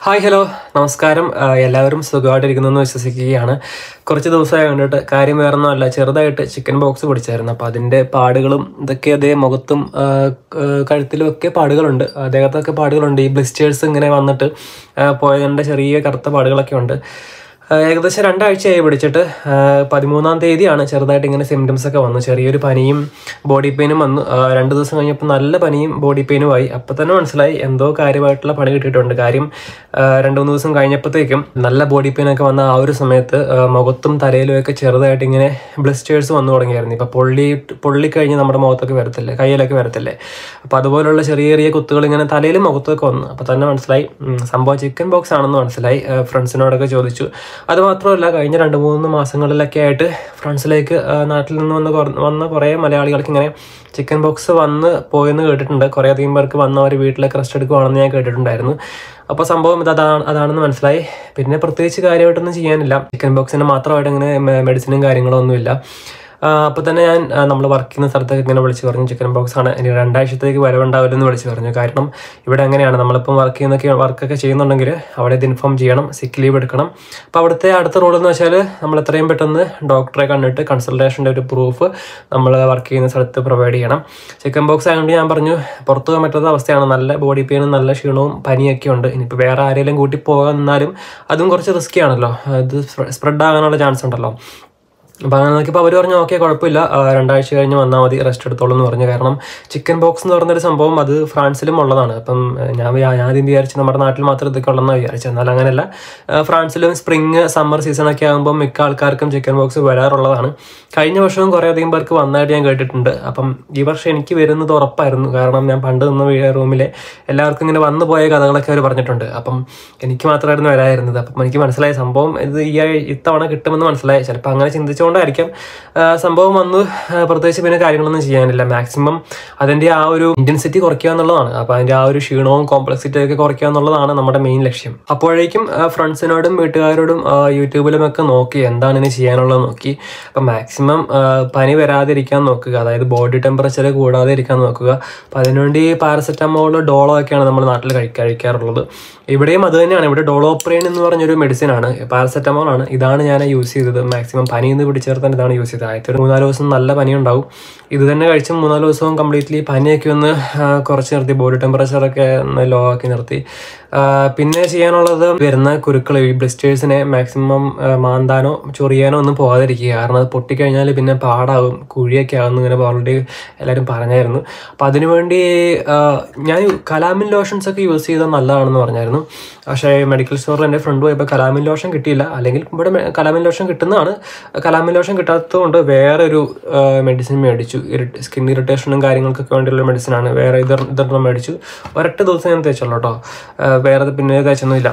hi hello നമസ്കാരം ആ, എല്ലാവരും സുഖമായിട്ടിരിക്കുന്നു എന്ന് വിശ്വസിക്കുകയാണ് കുറച്ച് ദിവസമായി കണ്ടിട്ട് കാര്യം വേറൊന്നുമല്ല ചെറുതായിട്ട് ചിക്കൻ ബോക്സ് പിടിച്ചായിരുന്നു അപ്പോൾ അതിൻ്റെ പാടുകളും ഇതൊക്കെ അതേ മുഖത്തും ആ, ക- കഴുത്തിലും ഒക്കെ പാടുകളുണ്ട് ദേഹത്തൊക്കെ പാടുകളുണ്ട് ഈ ബ്ലിസ്റ്റേഴ്സ് ഇങ്ങനെ വന്നിട്ട് ആ, പോയതിൻ്റെ ചെറിയ കറുത്ത പാടുകളൊക്കെ ഉണ്ട് ആ, ഏകദേശം രണ്ടാഴ്ചയായി പിടിച്ചിട്ട് ആ, പതിമൂന്നാം തീയതിയാണ് ചെറുതായിട്ട് ഇങ്ങനെ സിംറ്റംസ് ഒക്കെ വന്നു ചെറിയൊരു പനിയും ബോഡി പെയിനും വന്നു ആ, രണ്ട് ദിവസം കഴിഞ്ഞപ്പോൾ നല്ല പനിയും ബോഡി പെയിനുമായി അപ്പം തന്നെ മനസ്സിലായി എന്തോ കാര്യമായിട്ടുള്ള പണി കിട്ടിയിട്ടുണ്ട് കാര്യം ആ, രണ്ട് മൂന്ന് ദിവസം കഴിഞ്ഞപ്പോഴത്തേക്കും നല്ല ബോഡി പെയിൻ ഒക്കെ വന്ന ആ ഒരു സമയത്ത് ആ, മുഖത്തും തലയിലും ഒക്കെ ചെറുതായിട്ട് ഇങ്ങനെ ബ്ലിസ്റ്റേഴ്സ് വന്നു തുടങ്ങിയായിരുന്നു ഇപ്പം പൊള്ളി പൊള്ളിക്കഴിഞ്ഞ് നമ്മുടെ മുഖത്തൊക്കെ വരത്തില്ലേ കയ്യിലൊക്കെ വരത്തില്ലേ അപ്പോൾ അതുപോലുള്ള ചെറിയ ചെറിയ കുത്തുകൾ ഇങ്ങനെ തലയിലും മുഖത്തൊക്കെ വന്നു അപ്പോൾ തന്നെ മനസ്സിലായി ഉം, സംഭവം ചിക്കൻ ബോക്സ് ആണെന്ന് മനസ്സിലായി ആ, ഫ്രണ്ട്സിനോടൊക്കെ ചോദിച്ചു അത് മാത്രമല്ല കഴിഞ്ഞ രണ്ട് മൂന്ന് മാസങ്ങളിലൊക്കെ ആയിട്ട് ഫ്രണ്ട്സിലേക്ക് ആ, നാട്ടിൽ നിന്ന് വന്ന് കുറ- വന്ന കുറേ മലയാളികൾക്ക് ഇങ്ങനെ ചിക്കൻ ബോക്സ് വന്ന് പോയെന്ന് കേട്ടിട്ടുണ്ട് കുറേ അധികം പേർക്ക് വന്ന് അവർ വീട്ടിലൊക്കെ റെസ്റ്റ് എടുക്കുവാണെന്ന് ഞാൻ കേട്ടിട്ടുണ്ടായിരുന്നു അപ്പോൾ സംഭവം ഇത് അതാണ് അതാണെന്ന് മനസ്സിലായി പിന്നെ പ്രത്യേകിച്ച് കാര്യമായിട്ടൊന്നും ചെയ്യാനില്ല ചിക്കൻ ബോക്സിന് മാത്രമായിട്ട് ഇങ്ങനെ മെഡിസിനും കാര്യങ്ങളോ ഒന്നുമില്ല അപ്പോൾ തന്നെ ഞാൻ നമ്മൾ വർക്ക് ചെയ്യുന്ന സ്ഥലത്തൊക്കെ ഇങ്ങനെ വിളിച്ച് പറഞ്ഞു ചിക്കൻ ബോക്സ് ആണ് ഇനി രണ്ടാഴ്ചത്തേക്ക് വരവുണ്ടാവില്ലെന്ന് വിളിച്ച് പറഞ്ഞു കാരണം ഇവിടെ അങ്ങനെയാണ് നമ്മളിപ്പം വർക്ക് ചെയ്യുന്നൊക്കെ വർക്കൊക്കെ ചെയ്യുന്നുണ്ടെങ്കിൽ അവിടെ ഇത് ഇൻഫോം ചെയ്യണം സിക്ക് ലീവ് എടുക്കണം അപ്പോൾ അവിടുത്തെ അടുത്ത റൂൾ എന്ന് വെച്ചാൽ നമ്മൾ എത്രയും പെട്ടെന്ന് ഡോക്ടറെ കണ്ടിട്ട് കൺസൾട്ടേഷൻ്റെ ഒരു പ്രൂഫ് നമ്മൾ വർക്ക് ചെയ്യുന്ന സ്ഥലത്ത് പ്രൊവൈഡ് ചെയ്യണം ചിക്കൻ ബോക്സ് ആയതുകൊണ്ട് ഞാൻ പറഞ്ഞു പുറത്തു പോകാൻ പറ്റാത്ത അവസ്ഥയാണ് നല്ല ബോഡി പെയിനും നല്ല ക്ഷീണവും പനിയൊക്കെ ഉണ്ട് ഇനിയിപ്പോൾ വേറെ ആരെങ്കിലും കൂട്ടി പോകാൻ നിന്നാലും അതും കുറച്ച് റിസ്ക്കി ആണല്ലോ ഇത് സ്പ്രെഡ് ആകാനുള്ള ചാൻസ് ഉണ്ടല്ലോ അപ്പം അങ്ങനെ നോക്കിയപ്പോൾ അവർ പറഞ്ഞു ഓക്കെ കുഴപ്പമില്ല ആ, രണ്ടാഴ്ച കഴിഞ്ഞ് വന്നാൽ മതി റെസ്റ്റ് എടുത്തോളൂ എന്ന് പറഞ്ഞു കാരണം ചിക്കൻ ബോക്സ് എന്ന് പറഞ്ഞൊരു സംഭവം അത് ഫ്രാൻസിലും ഉള്ളതാണ് അപ്പം ഏ, ഞാൻ വിചാ- ഞാൻ ആദ്യം വിചാരിച്ചു നമ്മുടെ നാട്ടിൽ മാത്രം ഇതൊക്കെ ഉള്ളതെന്ന് വിചാരിച്ചു എന്നാൽ അങ്ങനെയല്ല ആ, ഫ്രാൻസിലും സ്പ്രിങ് സമ്മർ സീസണൊക്കെ ആകുമ്പോൾ മിക്ക ആൾക്കാർക്കും ചിക്കൻ ബോക്സ് വരാറുള്ളതാണ് കഴിഞ്ഞ വർഷവും കുറേ അധികം പേർക്ക് വന്നതായിട്ട് ഞാൻ കേട്ടിട്ടുണ്ട് അപ്പം ഈ വർഷം എനിക്ക് വരുന്നത് ഉറപ്പായിരുന്നു കാരണം ഞാൻ പണ്ട് നിന്ന റൂമിലെ എല്ലാവർക്കും ഇങ്ങനെ വന്നു പോയ കഥകളൊക്കെ അവർ പറഞ്ഞിട്ടുണ്ട് അപ്പം എനിക്ക് മാത്രമായിരുന്നു വരായിരുന്നത് അപ്പം എനിക്ക് മനസ്സിലായ സംഭവം ഇത് ഈ ആഴ്- ഇത്തവണ കിട്ടുമെന്ന് മനസ്സിലായി ചിലപ്പോൾ അങ്ങനെ ചിന്തിച്ചുകൊണ്ടായിരിക്കാം ആ, സംഭവം വന്നു ആ, പ്രത്യേകിച്ച് പിന്നെ കാര്യങ്ങളൊന്നും ചെയ്യാനില്ല മാക്സിമം അതിൻ്റെ ആ ഒരു ഇൻറ്റൻസിറ്റി കുറയ്ക്കുക എന്നുള്ളതാണ് അപ്പോൾ അതിൻ്റെ ആ ഒരു ക്ഷീണവും കോംപ്ലക്സിറ്റി ഒക്കെ കുറയ്ക്കുക എന്നുള്ളതാണ് നമ്മുടെ മെയിൻ ലക്ഷ്യം അപ്പോഴേക്കും ആ, ഫ്രണ്ട്സിനോടും വീട്ടുകാരോടും ആ, യൂട്യൂബിലും ഒക്കെ നോക്കി എന്താണ് ഇനി ചെയ്യാനുള്ളത് നോക്കി അപ്പം മാക്സിമം പനി വരാതിരിക്കാൻ നോക്കുക അതായത് ബോഡി ടെമ്പറേച്ചർ കൂടാതെ ഇരിക്കാൻ നോക്കുക അപ്പം അതിനുവേണ്ടി പാരസെറ്റമോൾ ഡോളോ ഒക്കെയാണ് നമ്മൾ നാട്ടിൽ കഴി കഴിക്കാറുള്ളത് ഇവിടെയും അത് തന്നെയാണ് ഇവിടെ ഡോളോപ്രെയിൻ എന്ന് പറഞ്ഞൊരു മെഡിസിൻ ആണ് പാരസെറ്റമോൾ ആണ് ഇതാണ് ഞാൻ യൂസ് ചെയ്തത് മാക്സിമം പനി എന്ന് പിടിച്ചേർത്താൻ ഇതാണ് യൂസ് ചെയ്തത് ആദ്യത്തെ ഒരു മൂന്നാല് ദിവസം നല്ല പനി ഉണ്ടാവും ഇത് തന്നെ കഴിച്ച് മൂന്നാല് ദിവസവും കംപ്ലീറ്റ്ലി പനിയൊക്കെ ഒന്ന് ആ, കുറച്ച് നിർത്തി ബോഡി ടെമ്പറേച്ചറൊക്കെ ഒന്ന് ലോ ആക്കി നിർത്തി ആ, പിന്നെ ചെയ്യാനുള്ളത് വരുന്ന കുരുക്കൾ ഈ ബ്ലിസ്റ്റേഴ്സിനെ മാക്സിമം മാന്താനോ ചൊറിയാനോ ഒന്നും പോകാതിരിക്കുക കാരണം അത് പൊട്ടിക്കഴിഞ്ഞാൽ പിന്നെ പാടാവും കുഴിയൊക്കെ ആകുന്നു ഇങ്ങനെ ഓൾറെഡി എല്ലാവരും പറഞ്ഞായിരുന്നു അപ്പം അതിനുവേണ്ടി ആ, ഞാൻ കലാമിൻ ലോഷൻസ് ഒക്കെ യൂസ് ചെയ്താൽ നല്ലതാണെന്ന് പറഞ്ഞായിരുന്നു പക്ഷേ മെഡിക്കൽ സ്റ്റോറിൽ എൻ്റെ ഫ്രണ്ട് പോയപ്പോൾ കലാമിൻ ലോഷൻ കിട്ടിയില്ല അല്ലെങ്കിൽ ഇവിടെ മെ- കലാമിൻ ലോഷൻ കിട്ടുന്നതാണ് കലാമിൻ ലോഷൻ കിട്ടാത്തതുകൊണ്ട് വേറെ ഒരു മെഡിസിൻ മേടിച്ചു സ്കിൻ ഇറിറ്റേഷനും കാര്യങ്ങൾക്കൊക്കെ വേണ്ടിയുള്ള മെഡിസിനാണ് വേറെ ഇതർ ഇതൊരെണ്ണം മേടിച്ചു ഒരൊറ്റ ദിവസം ഞാൻ തേച്ചുള്ളൂ കേട്ടോ ആ, വേറെ പിന്നെ തേച്ചൊന്നുമില്ല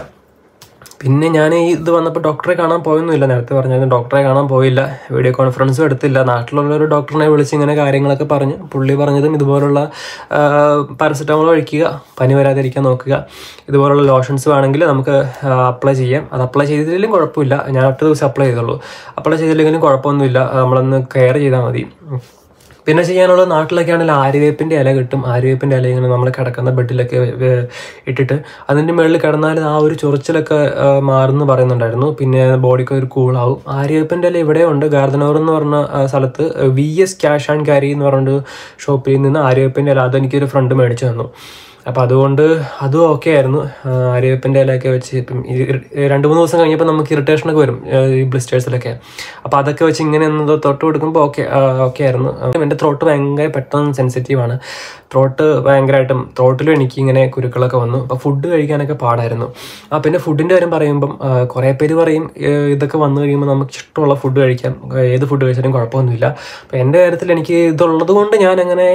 പിന്നെ ഞാൻ ഈ ഇത് വന്നപ്പോൾ ഡോക്ടറെ കാണാൻ പോയൊന്നുമില്ല നേരത്തെ പറഞ്ഞായിരുന്നു ഡോക്ടറെ കാണാൻ പോയില്ല വീഡിയോ കോൺഫറൻസും എടുത്തില്ല നാട്ടിലുള്ള ഒരു ഡോക്ടറിനെ വിളിച്ച് ഇങ്ങനെ കാര്യങ്ങളൊക്കെ പറഞ്ഞു പുള്ളി പറഞ്ഞതും ഇതുപോലുള്ള പാരസെറ്റമോൾ കഴിക്കുക പനി വരാതിരിക്കാൻ നോക്കുക ഇതുപോലുള്ള ലോഷൻസ് വേണമെങ്കിൽ നമുക്ക് അപ്ലൈ ചെയ്യാം അത് അപ്ലൈ ചെയ്തില്ലെങ്കിലും കുഴപ്പമില്ല ഞാൻ ഒറ്റ ദിവസം അപ്ലൈ ചെയ്തുള്ളൂ അപ്ലൈ ചെയ്തില്ലെങ്കിലും കുഴപ്പമൊന്നുമില്ല നമ്മളൊന്ന് കെയർ ചെയ്താൽ മതി പിന്നെ ചെയ്യാനുള്ളത് നാട്ടിലൊക്കെ ആണെങ്കിൽ ആര്യവേപ്പിൻ്റെ ഇല കിട്ടും ആര്യവേപ്പിൻ്റെ ഇല ഇങ്ങനെ നമ്മൾ കിടക്കുന്ന ബെഡിലൊക്കെ വേ- ഇട്ടിട്ട് അതിൻ്റെ മുകളിൽ കിടന്നാൽ ആ ഒരു ചൊറിച്ചിലൊക്കെ ആ, മാറുമെന്ന് പറയുന്നുണ്ടായിരുന്നു പിന്നെ ബോഡിക്ക് ഒരു കൂളാവും ആര്യവേപ്പിൻ്റെ ഇല ഇവിടെ ഉണ്ട് ഗാർദനോർ എന്ന് പറഞ്ഞ ആ, സ്ഥലത്ത് V S cash and carry എന്ന് പറഞ്ഞൊരു ഷോപ്പിൽ നിന്ന് ആര്യവേപ്പിൻ്റെ ഇല അതെനിക്കൊരു ഫ്രണ്ട് മേടിച്ചു തന്നു അപ്പോൾ അതുകൊണ്ട് അതും ഓക്കെ ആയിരുന്നു ആ, ആര്യവേപ്പിൻ്റെ ഇലയൊക്കെ വെച്ച് ഇപ്പം ഈ ഇറി- രണ്ട് മൂന്ന് ദിവസം കഴിഞ്ഞപ്പോൾ നമുക്ക് ഇറിറ്റേഷനൊക്കെ വരും ആ, ഈ ബ്ലിസ്റ്റേഴ്സിലൊക്കെ അപ്പോൾ അതൊക്കെ വെച്ച് ഇങ്ങനെ ഒന്ന് തൊട്ട് കൊടുക്കുമ്പോൾ ഓക്കെ ഓക്കെ ആയിരുന്നു എൻ്റെ ത്രോട്ട് ഭയങ്കര പെട്ടെന്ന് സെൻസിറ്റീവാണ് ത്രോട്ട് ഭയങ്കരമായിട്ടും ത്രോട്ടിലും എനിക്ക് ഇങ്ങനെ കുരുക്കളൊക്കെ വന്നു അപ്പോൾ ഫുഡ് കഴിക്കാനൊക്കെ പാടായിരുന്നു ആ പിന്നെ ഫുഡിൻ്റെ കാര്യം പറയുമ്പം ആ, കുറേ പേര് പറയും ഏ, ഇതൊക്കെ വന്നു കഴിയുമ്പോൾ നമുക്ക് ഇഷ്ടമുള്ള ഫുഡ് കഴിക്കാം ഏത് ഫുഡ് കഴിച്ചാലും കുഴപ്പമൊന്നുമില്ല അപ്പോൾ എൻ്റെ കാര്യത്തിൽ എനിക്ക് ഇതുള്ളത് കൊണ്ട് ഞാൻ അങ്ങനെ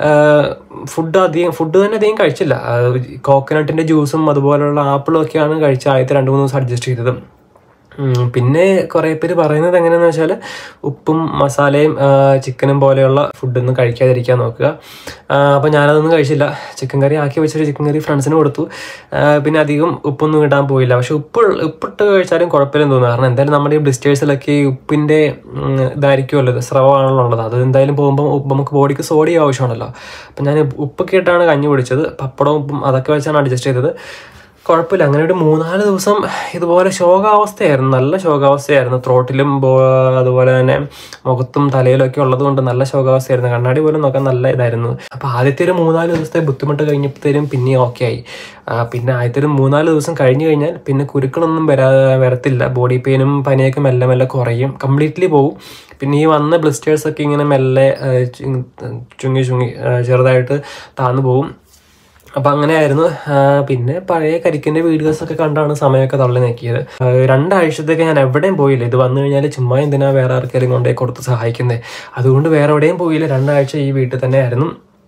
ഫുഡ് അധികം ഫുഡ് തന്നെ അധികം കഴിച്ചില്ല കോക്കനട്ടിൻ്റെ ജ്യൂസും അതുപോലുള്ള ആപ്പിളും ഒക്കെയാണ് കഴിച്ച ആദ്യത്തെ രണ്ട് മൂന്ന് ദിവസം അഡ്ജസ്റ്റ് ചെയ്തത് ഉം, പിന്നെ കുറേ പേര് പറയുന്നത് എങ്ങനെയാന്ന് വെച്ചാൽ ഉപ്പും മസാലയും ആ, ചിക്കനും പോലെയുള്ള ഫുഡൊന്നും കഴിക്കാതിരിക്കാൻ നോക്കുക അപ്പോൾ ഞാനതൊന്നും കഴിച്ചില്ല ചിക്കൻ കറി ആക്കി വെച്ചൊരു ചിക്കൻ കറി ഫ്രണ്ട്സിന് കൊടുത്തു ആ, പിന്നെ അധികം ഉപ്പൊന്നും ഇടാൻ പോയില്ല പക്ഷെ ഉപ്പ് ഉപ്പിട്ട് കഴിച്ചാലും കുഴപ്പമില്ലെന്ന് തോന്നുന്നു കാരണം എന്തായാലും നമ്മുടെ ഈ ബ്ലിസ്റ്റേഴ്സിലൊക്കെ ഈ ഉപ്പിൻ്റെ ഉം, ഇതായിരിക്കുമല്ലോ ഇത് സ്രവമാണല്ലോ ഉള്ളത് അത് എന്തായാലും പോകുമ്പോൾ ഉപ്പ് നമുക്ക് ബോഡിക്ക് സോഡിയം ആവശ്യമാണല്ലോ അപ്പം ഞാൻ ഉപ്പൊക്കെ ഇട്ടാണ് കഞ്ഞി കുടിച്ചത് പപ്പടവും ഉപ്പും അതൊക്കെ വെച്ചാണ് അഡ്ജസ്റ്റ് ചെയ്തത് കുഴപ്പമില്ല അങ്ങനെ ഒരു മൂന്നാല് ദിവസം ഇതുപോലെ ശോകാവസ്ഥയായിരുന്നു നല്ല ശോകാവസ്ഥയായിരുന്നു ത്രോട്ടിലും ബോ- അതുപോലെ തന്നെ മുഖത്തും തലയിലും ഒക്കെ ഉള്ളത് കൊണ്ട് നല്ല ശോകാവസ്ഥയായിരുന്നു കണ്ണാടി പോലും നോക്കാൻ നല്ല ഇതായിരുന്നു അപ്പൊ ആദ്യത്തെ ഒരു മൂന്നാല് ദിവസത്തെ ബുദ്ധിമുട്ട് കഴിഞ്ഞപ്പോഴത്തേനും പിന്നെ ഓക്കെ ആയി ആ, പിന്നെ ആദ്യത്തെ ഒരു മൂന്നാല് ദിവസം കഴിഞ്ഞു കഴിഞ്ഞാൽ പിന്നെ കുരുക്കളൊന്നും വരാ വരത്തില്ല ബോഡി പെയിനും പനിയൊക്കെ മെല്ലെ മെല്ലെ കുറയും കംപ്ലീറ്റ്ലി പോകും പിന്നെ ഈ വന്ന ബ്ലിസ്റ്റേഴ്സ് ഒക്കെ ഇങ്ങനെ മെല്ലെ ആ, ചുങ്ങി ചുങ്ങി ചുങ്ങി ആ, ചെറുതായിട്ട് താന്നു പോകും അപ്പൊ അങ്ങനെയായിരുന്നു ആ, പിന്നെ പഴയ കരിക്കിന്റെ വീഡിയോസ് ഒക്കെ കണ്ടാണ് സമയമൊക്കെ തള്ളി നീക്കിയത് ആ, രണ്ടാഴ്ചത്തേക്ക് ഞാൻ എവിടെയും പോയില്ല ഇത് വന്നു കഴിഞ്ഞാൽ ചുമ്മാ എന്തിനാ വേറെ ആർക്കെങ്കിലും കൊണ്ടേ കൊടുത്ത് സഹായിക്കുന്നത് അതുകൊണ്ട് വേറെ എവിടെയും പോയില്ല രണ്ടാഴ്ച ഈ വീട്ടിൽ തന്നെ ആയിരുന്നു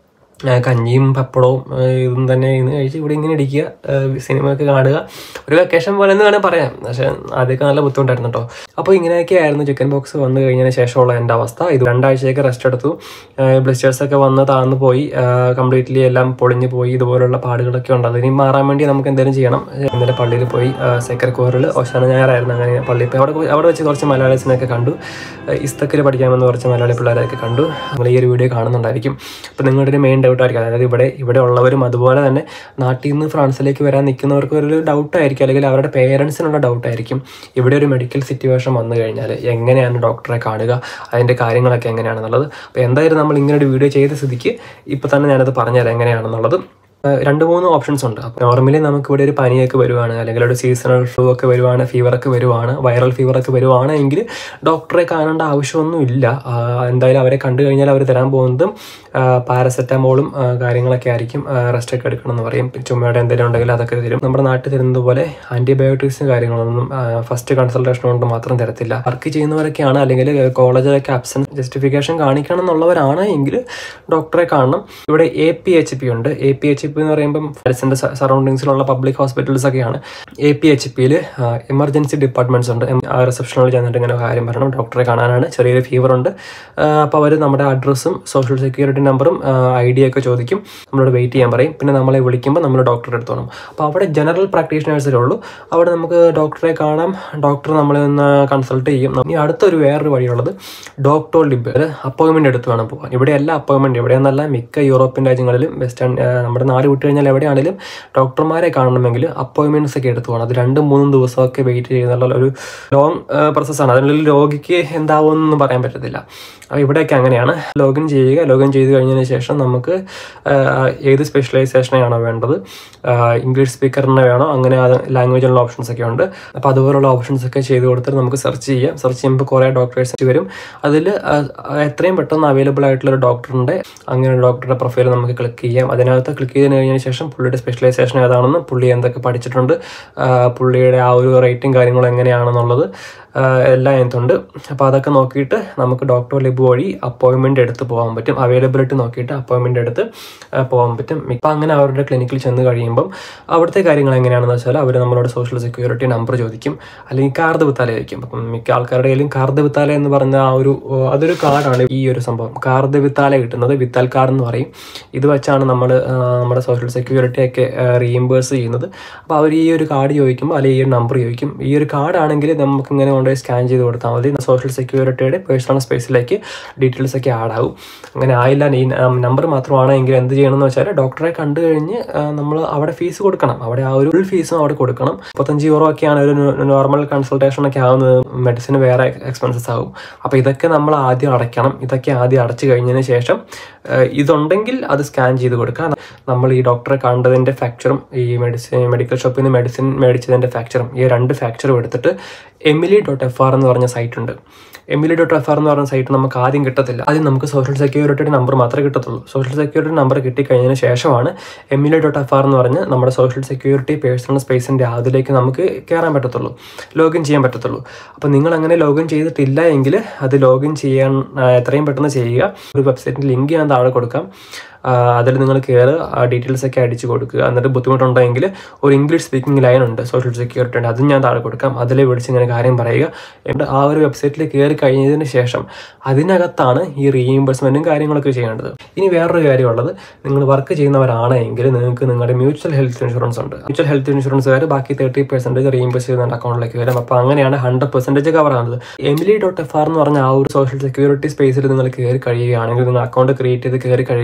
ആ, കഞ്ഞിയും പപ്പടവും ആ, ഇതും തന്നെ ഇന്ന് കഴിച്ച് ഇവിടെ ഇങ്ങനെ ഇരിക്കുക ആ, സിനിമ ഒക്കെ കാണുക ഒരു വെക്കേഷൻ പോലെ എന്ന് വേണേൽ പറയാം പക്ഷെ ആദ്യമൊക്കെ നല്ല ബുദ്ധിമുട്ടായിരുന്നു കേട്ടോ അപ്പോൾ ഇങ്ങനെയൊക്കെ ആയിരുന്നു ചിക്കൻ ബോക്സ് വന്നു കഴിഞ്ഞതിന് ശേഷമുള്ള എൻ്റെ അവസ്ഥ ഇത് രണ്ടാഴ്ചയൊക്കെ റെസ്റ്റ് എടുത്തു ബ്ലിസ്റ്റേഴ്സ് ഒക്കെ വന്ന് താഴ്ന്നു പോയി കംപ്ലീറ്റ്ലി എല്ലാം പൊളിഞ്ഞു പോയി ഇതുപോലുള്ള പാടുകളൊക്കെ ഉണ്ട് അതിനി മാറാൻ വേണ്ടി നമുക്ക് എന്തെങ്കിലും ചെയ്യണം ഇന്നലെ പള്ളിയിൽ പോയി സെക്രക്കോറിൽ ഓശാന ഞായറായിരുന്നു അങ്ങനെ പള്ളിയിൽ പോയി അവിടെ പോയി- അവിടെ വെച്ച് കുറച്ച് മലയാളീസിനൊക്കെ കണ്ടു ഇസ്തക്കിൽ പഠിക്കാമെന്ന് കുറച്ച് മലയാളി പിള്ളേരെയൊക്കെ കണ്ടു നിങ്ങൾ ഈ ഒരു വീഡിയോ കാണുന്നുണ്ടായിരിക്കും അപ്പോൾ നിങ്ങളുടെ ഒരു മെയിൻ ഡൗട്ട് ആയിരിക്കും അതായത് ഇവിടെ ഇവിടെ ഉള്ളവരും അതുപോലെ തന്നെ നാട്ടിൽ നിന്ന് ഫ്രാൻസിലേക്ക് വരാൻ നിൽക്കുന്നവർക്ക് ഒരു ഡൗട്ട് ആയിരിക്കും അല്ലെങ്കിൽ അവരുടെ പേരൻസിനുള്ള ഡൗട്ട് ആയിരിക്കും ഇവിടെ ഒരു മെഡിക്കൽ സിറ്റുവേഷൻ വന്നു കഴിഞ്ഞാൽ എങ്ങനെയാണ് ഡോക്ടറെ കാണുക അതിൻ്റെ കാര്യങ്ങളൊക്കെ എങ്ങനെയാണെന്നുള്ളത് അപ്പോൾ എന്തായാലും നമ്മൾ ഇങ്ങനെ ഒരു വീഡിയോ ചെയ്ത സ്ഥിതിക്ക് ഇപ്പോൾ തന്നെ ഞാനത് പറഞ്ഞുതരാം എങ്ങനെയാണെന്നുള്ളത് ഏഹ് രണ്ട് മൂന്ന് ഓപ്ഷൻസ് ഉണ്ട് അപ്പോൾ നോർമലി നമുക്ക് ഇവിടെ ഒരു പനിയൊക്കെ വരുവാണ് അല്ലെങ്കിൽ ഒരു സീസണൽ ഫ്ലൂ ഒക്കെ വരുവാണ് ഫീവർ ഒക്കെ വരുവാണ് വൈറൽ ഫീവർ ഒക്കെ വരുവാണെങ്കിൽ ഡോക്ടറെ കാണേണ്ട ആവശ്യമൊന്നും ഇല്ല ആഹ് എന്തായാലും അവരെ കണ്ടു കഴിഞ്ഞാൽ അവർ തരാൻ പോകുന്നതും പാരസെറ്റമോളും കാര്യങ്ങളൊക്കെ ആയിരിക്കും റെസ്റ്റ് ഒക്കെ എടുക്കണം എന്ന് പറയും ചുമയുടെ എന്തെങ്കിലും ഉണ്ടെങ്കിൽ അതൊക്കെ തരും നമ്മുടെ നാട്ടിൽ തരുന്നത് പോലെ ആന്റിബയോട്ടിക്സും കാര്യങ്ങളൊന്നും ഫസ്റ്റ് കൺസൾട്ടേഷൻ കൊണ്ട് മാത്രം തരത്തില്ല വർക്ക് ചെയ്യുന്നവരൊക്കെയാണ് അല്ലെങ്കിൽ കോളേജിലൊക്കെ അബ്സെന്റ് ജസ്റ്റിഫിക്കേഷൻ കാണിക്കണം എന്നുള്ളവരാണ് എങ്കിൽ ഡോക്ടറെ കാണണം ഇവിടെ എ പി എച്ച് പി ഉണ്ട് എ പി എച്ച് പി എന്ന് പറയുമ്പം പാരിസിന്റെ സറൗണ്ടിങ്സിലുള്ള പബ്ലിക് ഹോസ്പിറ്റൽസ് ഒക്കെയാണ് എ പി എച്ച് പിയിൽ എമർജൻസി ഡിപ്പാർട്ട്മെന്റ്സ് ഉണ്ട് റിസപ്ഷനിൽ ചെന്നിട്ട് ഇങ്ങനെ കാര്യം പറയണം ഡോക്ടറെ കാണാനാണ് ചെറിയൊരു ഫീവർ ഉണ്ട് അപ്പോൾ അവർ നമ്മുടെ അഡ്രസ്സും സോഷ്യൽ സെക്യൂരിറ്റി നമ്പറും ഐ ഡി ഒക്കെ ചോദിക്കും നമ്മളോട് വെയിറ്റ് ചെയ്യാൻ പറയും പിന്നെ നമ്മളെ വിളിക്കുമ്പോൾ നമ്മൾ ഡോക്ടറെ എടുത്തോണം അപ്പോൾ അവിടെ ജനറൽ പ്രാക്ടീഷണേഴ്സേ ഉള്ളൂ അവിടെ നമുക്ക് ഡോക്ടറെ കാണാം ഡോക്ടർ നമ്മളെ ഒന്ന് കൺസൾട്ട് ചെയ്യും ഇനി അടുത്തൊരു വേറൊരു വഴിയുള്ളത് ഡോക്ടർ ലിബ് അപ്പോയിൻമെന്റ് എടുത്ത് വേണം പോകാൻ ഇവിടെ എല്ലാ അപ്പോയിൻമെന്റ് ഇവിടെയെന്നല്ല മിക്ക യൂറോപ്യൻ രാജ്യങ്ങളിലും വെസ്റ്റേൺ ആ, നമ്മുടെ നാട് വിട്ട് കഴിഞ്ഞാൽ എവിടെയാണെങ്കിലും ഡോക്ടർമാരെ കാണണമെങ്കിൽ അപ്പോയിൻമെന്റ്സ് ഒക്കെ എടുത്ത് പോകണം അത് രണ്ടും മൂന്നും ദിവസമൊക്കെ വെയിറ്റ് ചെയ്യുന്നുള്ള ഒരു ലോങ് പ്രോസസ്സാണ് അതിനുള്ളിൽ രോഗിക്ക് എന്താവുമെന്നൊന്നും പറയാൻ പറ്റത്തില്ല അപ്പോൾ ഇവിടെയൊക്കെ അങ്ങനെയാണ് ലോഗിൻ ചെയ്യുക ലോഗിൻ ചെയ്ത് കഴിഞ്ഞതിന് ശേഷം നമുക്ക് ആ, ഏത് സ്പെഷ്യലൈസേഷനെയാണോ വേണ്ടത് ആ, ഇംഗ്ലീഷ് സ്പീക്കറിനെ വേണോ അങ്ങനെ ലാംഗ്വേജിലുള്ള ഓപ്ഷൻസ് ഒക്കെ ഉണ്ട് അപ്പോൾ അതുപോലുള്ള ഓപ്ഷൻസ് ഒക്കെ ചെയ്ത് കൊടുത്തിട്ട് നമുക്ക് സെർച്ച് ചെയ്യാം സെർച്ച് ചെയ്യുമ്പോൾ കുറേ ഡോക്ടേഴ്സ് വരും അതിൽ എത്രയും പെട്ടെന്ന് അവൈലബിൾ ആയിട്ടുള്ള ഒരു ഡോക്ടറിൻ്റെ അങ്ങനെ ഡോക്ടറുടെ പ്രൊഫൈൽ നമുക്ക് ക്ലിക്ക് ചെയ്യാം അതിനകത്ത് ക്ലിക്ക് ചെയ്ത് കഴിഞ്ഞതിന് ശേഷം പുള്ളിയുടെ സ്പെഷ്യലൈസേഷൻ ഏതാണെന്ന് പുള്ളി എന്തൊക്കെ പഠിച്ചിട്ടുണ്ട് ആ, പുള്ളിയുടെ ആ ഒരു റേറ്റും കാര്യങ്ങളും എങ്ങനെയാണെന്നുള്ളത് ആ, എല്ലാം അതിനകത്തുണ്ട് അപ്പോൾ അതൊക്കെ നോക്കിയിട്ട് നമുക്ക് ഡോക്ടർ ലിബ് വഴി അപ്പോയിൻമെൻ്റ് എടുത്ത് പോകാൻ പറ്റും അവൈലബിലിറ്റി നോക്കിയിട്ട് അപ്പോയിൻമെൻ്റ് എടുത്ത് ആ, പോകാൻ പറ്റും ഇപ്പം അങ്ങനെ അവരുടെ ക്ലിനിക്കിൽ ചെന്ന് കഴിയുമ്പം അവിടുത്തെ കാര്യങ്ങൾ എങ്ങനെയാണെന്ന് വെച്ചാൽ അവർ നമ്മളോട് സോഷ്യൽ സെക്യൂരിറ്റി നമ്പർ ചോദിക്കും അല്ലെങ്കിൽ കാർഡ് വിത്താല ചോദിക്കും അപ്പം മിക്ക ആൾക്കാരുടെ കയ്യിലും കാർഡ് വിത്താല എന്ന് പറഞ്ഞ ആ ഒരു ഓ, അതൊരു കാർഡാണ് ഈ ഒരു സംഭവം കാർഡ് വിത്താല കിട്ടുന്നത് വിത്താൽ കാർഡ് എന്ന് പറയും ഇത് വെച്ചാണ് നമ്മൾ നമ്മുടെ സോഷ്യൽ സെക്യൂരിറ്റി ഒക്കെ റീഇംബേഴ്സ് ചെയ്യുന്നത് അപ്പോൾ അവർ ഈ ഒരു കാർഡ് ചോദിക്കുമ്പോൾ അല്ലെങ്കിൽ ഈ ഒരു നമ്പർ ചോദിക്കും ഈ ഒരു കാർഡ് ആണെങ്കിൽ നമുക്ക് ഇങ്ങനെ കൊണ്ടുപോയി സ്കാൻ ചെയ്ത് കൊടുത്താൽ മതി സോഷ്യൽ സെക്യൂരിറ്റിയുടെ പേഴ്സണൽ സ്പേസിലേക്ക് ഡീറ്റെയിൽസ് ഒക്കെ ആഡ് ആവും അങ്ങനെ ആയില്ല ഈ നമ്പർ മാത്രമാണെങ്കിൽ എന്ത് ചെയ്യണമെന്ന് വെച്ചാൽ ഡോക്ടറെ കണ്ടു കഴിഞ്ഞ് നമ്മൾ അവിടെ ഫീസ് കൊടുക്കണം അവിടെ ആ ഒരു ഫുൾ ഫീസും അവിടെ കൊടുക്കണം മുപ്പത്തഞ്ച് യൂറോ ഒക്കെയാണ് ഒരു നോർമൽ കൺസൾട്ടേഷൻ ഒക്കെ ആവുന്നത് മെഡിസിന് വേറെ എക്സ്പെൻസസ് ആവും അപ്പോൾ ഇതൊക്കെ നമ്മൾ ആദ്യം അടയ്ക്കണം ഇതൊക്കെ ആദ്യം അടച്ചു കഴിഞ്ഞതിന് ശേഷം ആ, ഇതുണ്ടെങ്കിൽ അത് സ്കാൻ ചെയ്ത് കൊടുക്കുക നമ്മൾ ഈ ഡോക്ടറെ കണ്ടതിൻ്റെ ഫാക്ചറും ഈ മെഡിസിൻ മെഡിക്കൽ ഷോപ്പിൽ നിന്ന് മെഡിസിൻ മേടിച്ചതിൻ്റെ ഫാക്ചറും ഈ രണ്ട് ഫാക്ചറും എടുത്തിട്ട് എമിലി ഡോട്ട് എഫ് ആർ എന്ന് പറഞ്ഞ സൈറ്റ് ഉണ്ട് എമിലി ഡോട്ട് എഫ് ആർ എന്ന് പറഞ്ഞ സൈറ്റ് നമുക്ക് ആദ്യം കിട്ടത്തില്ല ആദ്യം നമുക്ക് സോഷ്യൽ സെക്യൂരിറ്റിയുടെ നമ്പർ മാത്രമേ കിട്ടത്തുള്ളൂ സോഷ്യൽ സെക്യൂരിറ്റി നമ്പർ കിട്ടിക്കഴിഞ്ഞതിന് ശേഷമാണ് എമിലി ഡോട്ട് എഫ് ആർ എന്ന് പറഞ്ഞ് നമ്മുടെ സോഷ്യൽ സെക്യൂരിറ്റി പേഴ്സണൽ സ്പേസിൻ്റെ അതിലേക്ക് നമുക്ക് കയറാൻ പറ്റത്തുള്ളൂ ലോഗിൻ ചെയ്യാൻ പറ്റത്തുള്ളൂ അപ്പോൾ നിങ്ങൾ അങ്ങനെ ലോഗിൻ ചെയ്തിട്ടില്ല എങ്കിൽ അത് ലോഗിൻ ചെയ്യാൻ ആ, എത്രയും പെട്ടെന്ന് ചെയ്യുക ഒരു വെബ്സൈറ്റിൻ്റെ ലിങ്ക് ഞാൻ താഴെ കൊടുക്കാം അതിൽ നിങ്ങൾ കയറി ഡീറ്റെയിൽസ് ഒക്കെ അടിച്ച് കൊടുക്കുക എന്നിട്ട് ബുദ്ധിമുട്ടുണ്ടെങ്കിൽ ഒരു ഇംഗ്ലീഷ് സ്പീക്കിംഗ് ലൈൻ ഉണ്ട് സോഷ്യൽ സെക്യൂരിറ്റി ഉണ്ട് അതും ഞാൻ താഴെ കൊടുക്കാം അതിൽ വിളിച്ച് ഇങ്ങനെ കാര്യം പറയുക എന്നിട്ട് ആ ഒരു വെബ്സൈറ്റിൽ കയറി കഴിഞ്ഞതിന് ശേഷം അതിനകത്താണ് ഈ റീഇംബേഴ്സ്മെൻറ്റും കാര്യങ്ങളൊക്കെ ചെയ്യേണ്ടത് ഇനി വേറൊരു കാര്യമുള്ളത് നിങ്ങൾ വർക്ക് ചെയ്യുന്നവരാണെങ്കിൽ നിങ്ങൾക്ക് നിങ്ങളുടെ മ്യൂച്വൽ ഹെൽത്ത് ഇൻഷുറൻസ് ഉണ്ട് മ്യൂച്വൽ ഹെൽത്ത് ഇൻഷുറൻസുകാർ ബാക്കി തേർട്ടി പെർസെൻറ്റേജ് റീഇംബേഴ്സ് ചെയ്യുന്ന അക്കൗണ്ടിലേക്ക് വരും അപ്പോൾ അങ്ങനെയാണ് ഹൺഡ്രഡ് പെർസെൻറ്റേജ് കവർ ആകുന്നത് എമിലി ഡോട്ട് എഫ് ആർ എന്ന് പറഞ്ഞ ആ ഒരു സോഷ്യൽ സെക്യൂരിറ്റി സ്പേസിൽ നിങ്ങൾ കയറി കഴിയുകയാണെങ്കിൽ നിങ്ങൾ അക്കൗണ്ട് ക്രിയേറ്റ് ചെയ്ത് കയറി കഴിയുകയാണെങ്കിൽ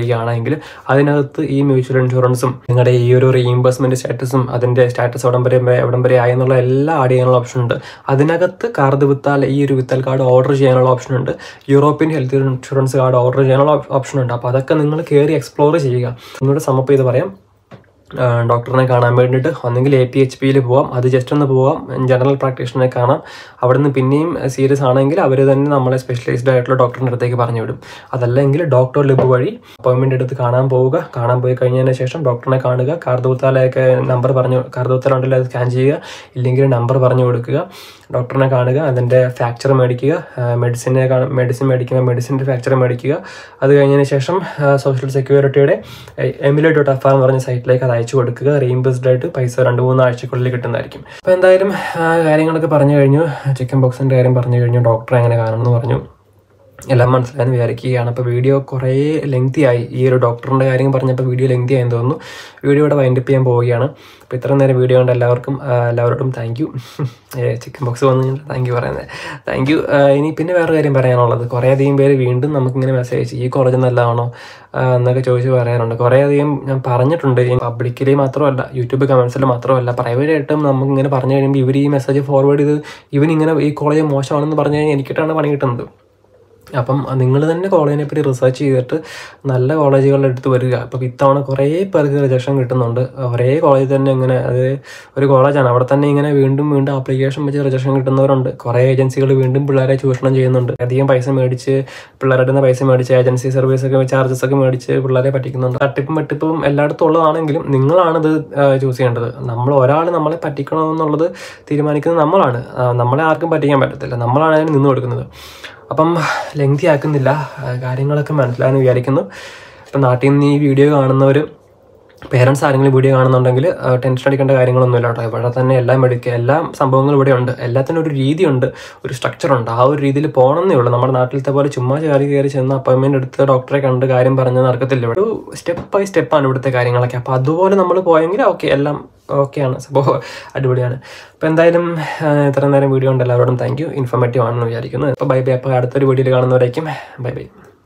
ചെയ്യുകയാണെങ്കിൽ അതിനകത്ത് ഈ മ്യൂച്വൽ ഇൻഷുറൻസും നിങ്ങളുടെ ഈ ഒരു റീഇംബേഴ്സ്മെന്റ് സ്റ്റാറ്റസും അതിന്റെ സ്റ്റാറ്റസ് എവിടം വരെ എവിടം വരെ ആയി എന്നുള്ള എല്ലാം ആഡ് ചെയ്യാനുള്ള ഓപ്ഷൻ ഉണ്ട് അതിനകത്ത് കാർഡ് വിത്താൽ ഈ ഒരു വിത്താൽ കാർഡ് ഓർഡർ ചെയ്യാനുള്ള ഓപ്ഷൻ ഉണ്ട് European health insurance card order ചെയ്യാനുള്ള ഓപ്ഷൻ ഉണ്ട് അപ്പോൾ അതൊക്കെ നിങ്ങൾ കയറി എക്സ്പ്ലോർ ചെയ്യുക നിങ്ങളുടെ സമപ്പ് ചെയ്ത് പറയാം ആ, ഡോക്ടറിനെ കാണാൻ വേണ്ടിയിട്ട് ഒന്നെങ്കിൽ എ പി എച്ച് പിയിൽ പോവാം അത് ജസ്റ്റ് ഒന്ന് പോവാം ജനറൽ പ്രാക്ടീഷണറെ കാണാം അവിടുന്ന് പിന്നെയും സീരിയസ് ആണെങ്കിൽ അവർ തന്നെ നമ്മളെ സ്പെഷ്യലൈസ്ഡ് ആയിട്ടുള്ള ഡോക്ടറിൻ്റെ അടുത്തേക്ക് പറഞ്ഞു വിടും അതല്ലെങ്കിൽ ഡോക്ടർ ലിബ് വഴി അപ്പോയിൻമെൻ്റ് എടുത്ത് കാണാൻ പോവുക കാണാൻ പോയി കഴിഞ്ഞതിന് ശേഷം ഡോക്ടറിനെ കാണുക കാർദൂത്താലയൊക്കെ നമ്പർ പറഞ്ഞു കാർദൂത്താല ഉണ്ടെങ്കിൽ അത് സ്കാൻ ചെയ്യുക ഇല്ലെങ്കിൽ നമ്പർ പറഞ്ഞു കൊടുക്കുക ഡോക്ടറിനെ കാണുക അതിൻ്റെ ഫ്രാക്ചർ മേടിക്കുക മെഡിസിനെ മെഡിസിൻ മേടിക്കുക മെഡിസിൻ്റെ ഫ്രാക്ചർ മേടിക്കുക അത് കഴിഞ്ഞതിന് ശേഷം സോഷ്യൽ സെക്യൂരിറ്റിയുടെ എമിലോ ഡോട്ട് എഫ് എന്ന് പറഞ്ഞ സൈറ്റിലേക്ക് അത് അയച്ചു കൊടുക്കുക റീഇംബേഴ്സ്ഡ് ആയിട്ട് പൈസ രണ്ട് മൂന്ന് ആഴ്ചക്കുള്ളിൽ കിട്ടുന്നതായിരിക്കും അപ്പോൾ എന്തായാലും ആ, കാര്യങ്ങളൊക്കെ പറഞ്ഞു കഴിഞ്ഞു ചിക്കൻ ബോക്സിൻ്റെ കാര്യം പറഞ്ഞു കഴിഞ്ഞു ഡോക്ടറെ എങ്ങനെ കാണണമെന്ന് പറഞ്ഞു എല്ലാം മനസ്സിലായെന്ന് വിചാരിക്കുകയാണ് അപ്പോൾ വീഡിയോ കുറേ ലെങ്തി ആയി ഈ ഒരു ഡോക്ടറിൻ്റെ കാര്യം പറഞ്ഞപ്പോൾ വീഡിയോ ലെങ്തി ആയെന്ന് തോന്നുന്നു വീഡിയോ ഇവിടെ വൈൻഡപ്പ് ചെയ്യാൻ പോവുകയാണ് അപ്പോൾ ഇത്രയും നേരം വീഡിയോ കണ്ട എല്ലാവർക്കും ആ, എല്ലാവരോടും താങ്ക് യു ചിക്കൻ ബോക്സ് വന്നു താങ്ക് യു പറയുന്നത് താങ്ക് യു ഇനി പിന്നെ വേറെ കാര്യം പറയാനുള്ളത് കുറേയധികം പേര് വീണ്ടും നമുക്കിങ്ങനെ മെസ്സേജ് ഈ കോളേജ് നല്ലതാണോ ആ, എന്നൊക്കെ ചോദിച്ച് പറയാറുണ്ട് കുറേയധികം ഞാൻ പറഞ്ഞിട്ടുണ്ട് ഈ പബ്ലിക്കിലി മാത്രമല്ല യൂട്യൂബ് കമൻസിൽ മാത്രമല്ല പ്രൈവറ്റ് ആയിട്ടും നമുക്ക് ഇങ്ങനെ പറഞ്ഞു കഴിയുമ്പോൾ ഇവർ ഈ മെസ്സേജ് ഫോർവേഡ് ചെയ്ത് ഇവനിങ്ങനെ ഈ കോളേജ് മോശമാണെന്ന് പറഞ്ഞു കഴിഞ്ഞാൽ എനിക്കിട്ടാണ് പണി കിട്ടുന്നത് അപ്പം നിങ്ങൾ തന്നെ കോളേജിനെ പറ്റി റിസർച്ച് ചെയ്തിട്ട് നല്ല കോളേജുകളുടെ അടുത്ത് വരിക അപ്പം ഇത്തവണ കുറേ പേർക്ക് റിജക്ഷൻ കിട്ടുന്നുണ്ട് ഒരേ കോളേജിൽ തന്നെ ഇങ്ങനെ അത് ഒരു കോളേജാണ് അവിടെ തന്നെ ഇങ്ങനെ വീണ്ടും വീണ്ടും ആപ്ലിക്കേഷൻ വെച്ച് റിജക്ഷൻ കിട്ടുന്നവരുണ്ട് കുറേ ഏജൻസികൾ വീണ്ടും പിള്ളേരെ ചൂഷണം ചെയ്യുന്നുണ്ട് അധികം പൈസ മേടിച്ച് പിള്ളേരുടെ നിന്ന് പൈസ മേടിച്ച് ഏജൻസി സർവീസ് ഒക്കെ ചാർജസ് ഒക്കെ മേടിച്ച് പിള്ളേരെ പറ്റിക്കുന്നുണ്ട് തട്ടിപ്പും വെട്ടിപ്പും എല്ലായിടത്തും ഉള്ളതാണെങ്കിലും നിങ്ങളാണിത് ചൂസ് ചെയ്യേണ്ടത് നമ്മൾ ഒരാൾ നമ്മളെ പറ്റിക്കണമെന്നുള്ളത് തീരുമാനിക്കുന്നത് നമ്മളാണ് ആ, നമ്മളെ ആർക്കും പറ്റിക്കാൻ പറ്റത്തില്ല നമ്മളാണ് അതിന് നിന്ന് കൊടുക്കുന്നത് അപ്പം ലെങ്തി ആക്കുന്നില്ല ആ, കാര്യങ്ങളൊക്കെ മനസ്സിലായെന്ന് വിചാരിക്കുന്നു ഇപ്പം നാട്ടിൽ നിന്ന് ഈ വീഡിയോ കാണുന്നവർ പേരൻസ് ആരെങ്കിലും വീഡിയോ കാണുന്നുണ്ടെങ്കിൽ ടെൻഷൻ അടിക്കേണ്ട കാര്യങ്ങളൊന്നുമില്ല കേട്ടോ ഇവിടെ തന്നെ എല്ലാം എടുക്കുക എല്ലാ സംഭവങ്ങളും ഇവിടെ ഉണ്ട് എല്ലാത്തിനും ഒരു രീതിയുണ്ട് ഒരു സ്ട്രക്ചർ ഉണ്ട് ആ ഒരു രീതിയിൽ പോകണമെന്നേ ഉള്ളൂ നമ്മുടെ നാട്ടിലത്തെ പോലെ ചുമ്മാ കയറി കയറി ചെന്ന് അപ്പോയിൻമെന്റ് എടുത്ത് ഡോക്ടറെ കണ്ട് കാര്യം പറഞ്ഞ് നടക്കത്തില്ല ഇവിടെ ഒരു സ്റ്റെപ്പ് ബൈ സ്റ്റെപ്പാണ് ഇവിടുത്തെ കാര്യങ്ങളൊക്കെ അപ്പോൾ അതുപോലെ നമ്മൾ പോയെങ്കിൽ ഓക്കെ എല്ലാം ഓക്കെയാണ് സംഭവം അടിപൊളിയാണ് അപ്പോൾ എന്തായാലും ആ, ഇത്രയും നേരം വീഡിയോ ഉണ്ട് എല്ലാവരോടും താങ്ക് യു ഇൻഫോർമേറ്റീവ് ആണെന്ന് വിചാരിക്കുന്നു അപ്പോൾ ബൈ ബൈ അപ്പോൾ അടുത്തൊരു വീഡിയോയിൽ കാണുന്നവരേക്കും ബൈ ബൈ